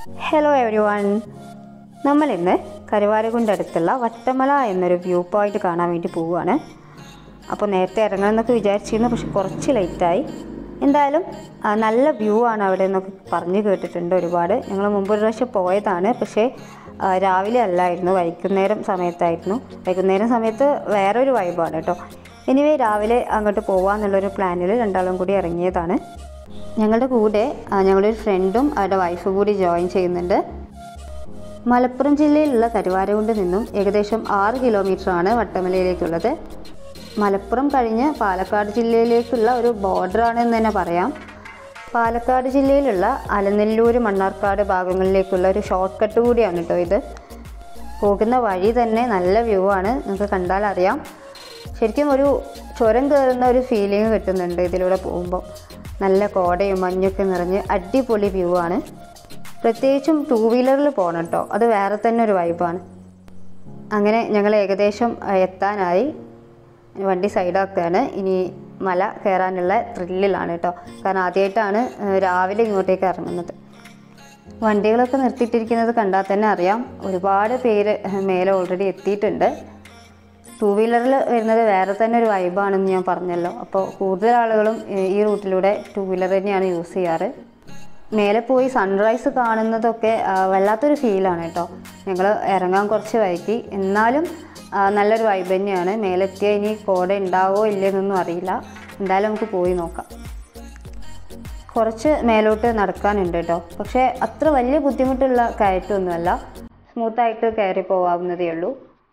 Hello every one നമ്മൾ ഇന്ന് കരുവാരകുണ്ടടുത്തുള്ള വട്ടമല എന്നൊരു വ്യൂ പോയിന്റ് കാണാൻ വേണ്ടി പോവുകയാണ് അപ്പോൾ നേരത്തെ ഇറങ്ങണമെന്നൊക്കെ വിചാരിച്ചിരുന്നു പക്ഷെ കുറച്ച് ലേറ്റായി എന്തായാലും ആ, നല്ല വ്യൂ ആണ് അവിടെ എന്നൊക്കെ പറഞ്ഞു കേട്ടിട്ടുണ്ട് ഒരുപാട് ഞങ്ങൾ മുമ്പ് ഒരു പ്രാവശ്യം പോയതാണ് പക്ഷേ ആ, രാവിലെ അല്ലായിരുന്നു വൈകുന്നേരം സമയത്തായിരുന്നു വൈകുന്നേരം സമയത്ത് വേറൊരു വൈബാണ് കേട്ടോ എനിവേ രാവിലെ അങ്ങോട്ട് പോവാന്നുള്ളൊരു പ്ലാനിൽ രണ്ടാളും കൂടി ഇറങ്ങിയതാണ് ഞങ്ങളുടെ കൂടെ ആ, ഞങ്ങളുടെ ഒരു ഫ്രണ്ടും അവരുടെ വൈഫ് കൂടി ജോയിൻ ചെയ്യുന്നുണ്ട് മലപ്പുറം ജില്ലയിലുള്ള കരുവാരകുണ്ട് നിന്നും ഏകദേശം ആറ് കിലോമീറ്ററാണ് വട്ടമലയിലേക്കുള്ളത് മലപ്പുറം കഴിഞ്ഞ് പാലക്കാട് ജില്ലയിലേക്കുള്ള ഒരു ബോർഡറാണ് എന്ന് തന്നെ പറയാം പാലക്കാട് ജില്ലയിലുള്ള അലനെല്ലൂർ മണ്ണാർക്കാട് ഭാഗങ്ങളിലേക്കുള്ള ഒരു ഷോർട്ട് കട്ട് കൂടിയാണ് കേട്ടോ ഇത് പോകുന്ന വഴി തന്നെ നല്ല വ്യൂ ആണ് നിങ്ങൾക്ക് കണ്ടാൽ അറിയാം ശരിക്കും ഒരു ചുരം കയറുന്ന ഒരു ഫീലിംഗ് കിട്ടുന്നുണ്ട് ഇതിലൂടെ പോകുമ്പോൾ നല്ല കോടയും മഞ്ഞൊക്കെ നിറഞ്ഞ് അടിപൊളി വ്യൂ ആണ് പ്രത്യേകിച്ചും ടൂ വീലറിൽ പോകണം കേട്ടോ അത് വേറെ തന്നെ ഒരു വൈബാണ് അങ്ങനെ ഞങ്ങൾ ഏകദേശം അഹ്, എത്താനായി വണ്ടി സൈഡാക്കുകയാണ് ഇനി മല കയറാനുള്ള ത്രില്ലിലാണ് കേട്ടോ കാരണം ആദ്യമായിട്ടാണ് അഹ്, രാവിലെ ഇങ്ങോട്ടേക്ക് ഇറങ്ങുന്നത് വണ്ടികളൊക്കെ നിർത്തിയിട്ടിരിക്കുന്നത് കണ്ടാൽ തന്നെ അറിയാം ഒരുപാട് പേര് അഹ്, മേലെ ഓൾറെഡി എത്തിയിട്ടുണ്ട് ടൂ വീലറിൽ വരുന്നത് വേറെ തന്നെ ഒരു വൈബാണെന്ന് ഞാൻ പറഞ്ഞല്ലോ അപ്പോൾ കൂടുതൽ ആളുകളും ഏഹ്, ഈ റൂട്ടിലൂടെ ടൂ വീലർ തന്നെയാണ് യൂസ് ചെയ്യാറ് മേലെ പോയി സൺറൈസ് കാണുന്നതൊക്കെ ആ, വല്ലാത്തൊരു ഫീലാണ് കേട്ടോ ഞങ്ങൾ ഇറങ്ങാൻ കുറച്ച് വൈകി എന്നാലും ആ, നല്ലൊരു വൈബ് തന്നെയാണ് മേലെത്തിയ ഇനി കോട ഉണ്ടാവോ ഇല്ലെന്നൊന്നും അറിയില്ല എന്തായാലും നമുക്ക് പോയി നോക്കാം കുറച്ച് മേലോട്ട് നടക്കാനുണ്ട് കേട്ടോ പക്ഷേ അത്ര വലിയ ബുദ്ധിമുട്ടുള്ള കയറ്റമൊന്നുമല്ല സ്മൂത്തായിട്ട് കയറി പോവാവുന്നതേ ഉള്ളൂ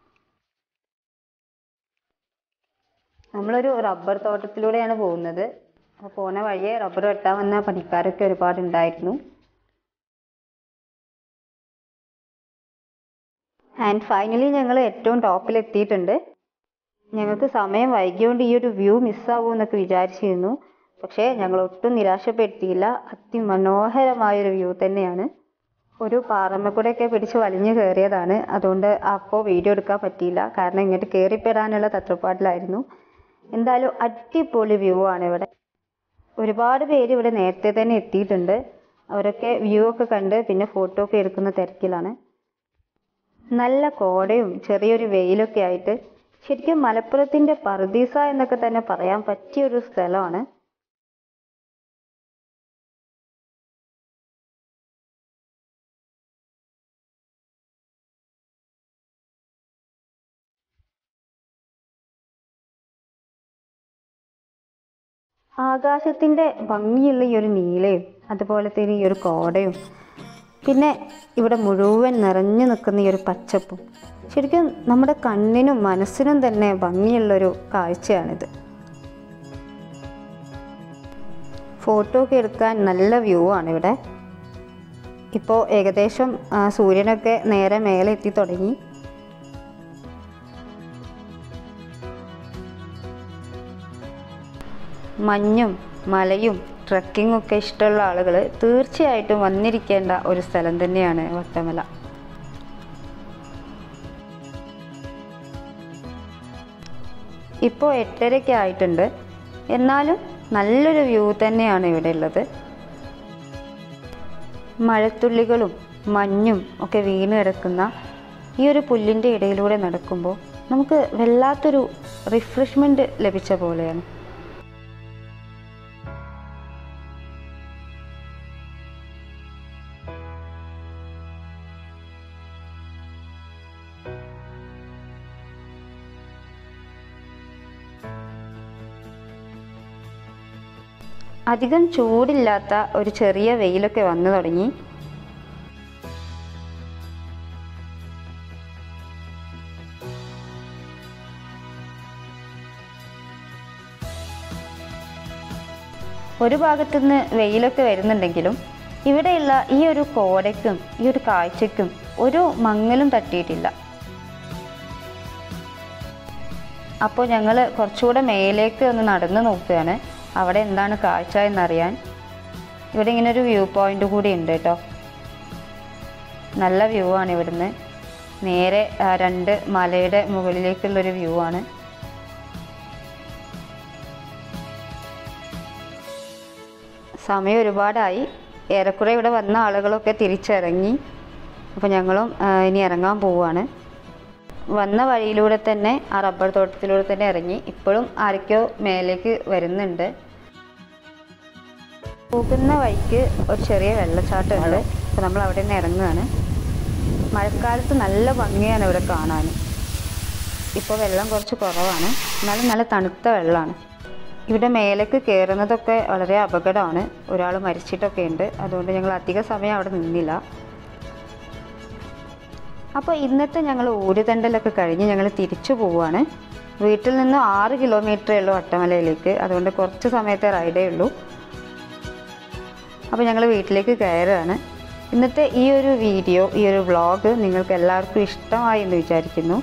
നമ്മളൊരു റബ്ബർ തോട്ടത്തിലൂടെയാണ് പോകുന്നത് അപ്പോൾ പോണ വഴിയെ റബ്ബർ വെട്ടാൻ വന്ന പണിക്കാരൊക്കെ ഒരുപാട് ഉണ്ടായിരുന്നു ആൻഡ് ഫൈനലി ഞങ്ങൾ ഏറ്റവും ടോപ്പിൽ എത്തിയിട്ടുണ്ട് ഞങ്ങൾക്ക് സമയം വൈകിയോണ്ട് ഈ ഒരു വ്യൂ മിസ്സാവുമെന്നൊക്കെ വിചാരിച്ചിരുന്നു പക്ഷേ ഞങ്ങൾ ഒട്ടും നിരാശപ്പെടുത്തിയില്ല അതിമനോഹരമായൊരു വ്യൂ തന്നെയാണ് ഒരു പാറമ്മക്കൂടെയൊക്കെ പിടിച്ച് വലിഞ്ഞു കയറിയതാണ് അതുകൊണ്ട് അപ്പോൾ വീഡിയോ എടുക്കാൻ പറ്റിയില്ല കാരണം ഇങ്ങോട്ട് കയറിപ്പെടാനുള്ള തത്രപ്പാടിലായിരുന്നു എന്തായാലും അടിപൊളി വ്യൂ ആണ് ഇവിടെ ഒരുപാട് പേര് ഇവിടെ നേരത്തെ തന്നെ എത്തിയിട്ടുണ്ട് അവരൊക്കെ വ്യൂ ഒക്കെ കണ്ട് പിന്നെ ഫോട്ടോ ഒക്കെ എടുക്കുന്ന തിരക്കിലാണ് നല്ല കോടയും ചെറിയൊരു വെയിലൊക്കെ ആയിട്ട് ശരിക്കും മലപ്പുറത്തിന്റെ പർദീസ എന്നൊക്കെ തന്നെ പറയാൻ പറ്റിയൊരു സ്ഥലമാണ് ആകാശത്തിന്റെ ഭംഗിയുള്ള ഈ ഒരു നീലയും അതുപോലെ തന്നെ ഈ ഒരു കോടയും പിന്നെ ഇവിടെ മുഴുവൻ നിറഞ്ഞു നിൽക്കുന്ന ഈ ഒരു പച്ചപ്പും ശരിക്കും നമ്മുടെ കണ്ണിനും മനസ്സിനും തന്നെ ഭംഗിയുള്ളൊരു കാഴ്ചയാണിത് ഫോട്ടോ ഒക്കെ എടുക്കാൻ നല്ല വ്യൂ ആണ് ഇവിടെ ഇപ്പോൾ ഏകദേശം ആ, സൂര്യനൊക്കെ നേരെ മേലെ എത്തി തുടങ്ങി മഞ്ഞും മലയും ട്രക്കിങ്ങും ഒക്കെ ഇഷ്ടമുള്ള ആളുകൾ തീർച്ചയായിട്ടും വന്നിരിക്കേണ്ട ഒരു സ്ഥലം തന്നെയാണ് വട്ടമല ഇപ്പോൾ എട്ടരയ്ക്ക് ആയിട്ടുണ്ട് എന്നാലും നല്ലൊരു വ്യൂ തന്നെയാണ് ഇവിടെ ഉള്ളത് മഴത്തുള്ളികളും മഞ്ഞും ഒക്കെ വീണ് കിടക്കുന്ന ഈ ഒരു പുല്ലിൻ്റെ ഇടയിലൂടെ നടക്കുമ്പോൾ നമുക്ക് വല്ലാത്തൊരു റിഫ്രഷ്മെൻറ്റ് ലഭിച്ച പോലെയാണ് അധികം ചൂടില്ലാത്ത ഒരു ചെറിയ വെയിലൊക്കെ വന്നു തുടങ്ങി ഒരു ഭാഗത്തുനിന്ന് വെയിലൊക്കെ വരുന്നുണ്ടെങ്കിലും ഇവിടെയുള്ള ഈ ഒരു കോടയ്ക്കും ഈ ഒരു കാഴ്ചയ്ക്കും ഒരു മങ്ങലും തട്ടിയിട്ടില്ല അപ്പോൾ ഞങ്ങൾ കുറച്ചുകൂടെ മേലേക്ക് ഒന്ന് നടന്നു നോക്കുകയാണ് അവിടെ എന്താണ് കാഴ്ച എന്നറിയാൻ ഇവിടെ ഇങ്ങനെ ഒരു വ്യൂ പോയിന്റ് കൂടി ഉണ്ട് കേട്ടോ നല്ല വ്യൂ ആണ് ഇവിടുന്ന് നേരെ ആ, രണ്ട് മലയുടെ മുകളിലേക്കുള്ളൊരു വ്യൂ ആണ് സമയം ഒരുപാടായി ഏറെക്കുറെ ഇവിടെ വന്ന ആളുകളൊക്കെ തിരിച്ചിറങ്ങി അപ്പോൾ ഞങ്ങളും ആ, ഇനി ഇറങ്ങാൻ പോവുകയാണ് വന്ന വഴിയിലൂടെ തന്നെ ആ റബ്ബർ തോട്ടത്തിലൂടെ തന്നെ ഇറങ്ങി ഇപ്പോഴും ആരൊക്കെയോ മേലേക്ക് വരുന്നുണ്ട് പോകുന്ന വഴിക്ക് ഒരു ചെറിയ വെള്ളച്ചാട്ടമുണ്ട് അപ്പോൾ നമ്മൾ അവിടെ നിന്ന് ഇറങ്ങുകയാണ് മഴക്കാലത്ത് നല്ല ഭംഗിയാണ് ഇവിടെ കാണാൻ ഇപ്പോൾ വെള്ളം കുറച്ച് കുറവാണ് എന്നാലും നല്ല തണുത്ത വെള്ളമാണ് ഇവിടെ മേലേക്ക് കയറുന്നതൊക്കെ വളരെ അപകടമാണ് ഒരാൾ മരിച്ചിട്ടൊക്കെ ഉണ്ട് അതുകൊണ്ട് ഞങ്ങൾ അധിക സമയം അവിടെ നിന്നില്ല അപ്പോൾ ഇന്നത്തെ ഞങ്ങൾ ഊരുതണ്ടലൊക്കെ കഴിഞ്ഞ് ഞങ്ങൾ തിരിച്ചു പോവുകയാണ് വീട്ടിൽ നിന്ന് ആറ് കിലോമീറ്ററേ ഉള്ളൂ അട്ടമലയിലേക്ക് അതുകൊണ്ട് കുറച്ച് സമയത്തെ റൈഡേ ഉള്ളൂ അപ്പോൾ ഞങ്ങൾ വീട്ടിലേക്ക് കയറുകയാണ് ഇന്നത്തെ ഈ ഒരു വീഡിയോ ഈ ഒരു വ്ളോഗ് നിങ്ങൾക്ക് എല്ലാവർക്കും ഇഷ്ടമായി എന്ന് വിചാരിക്കുന്നു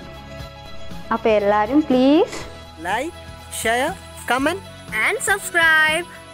അപ്പോൾ എല്ലാവരും please like, share, comment. and subscribe.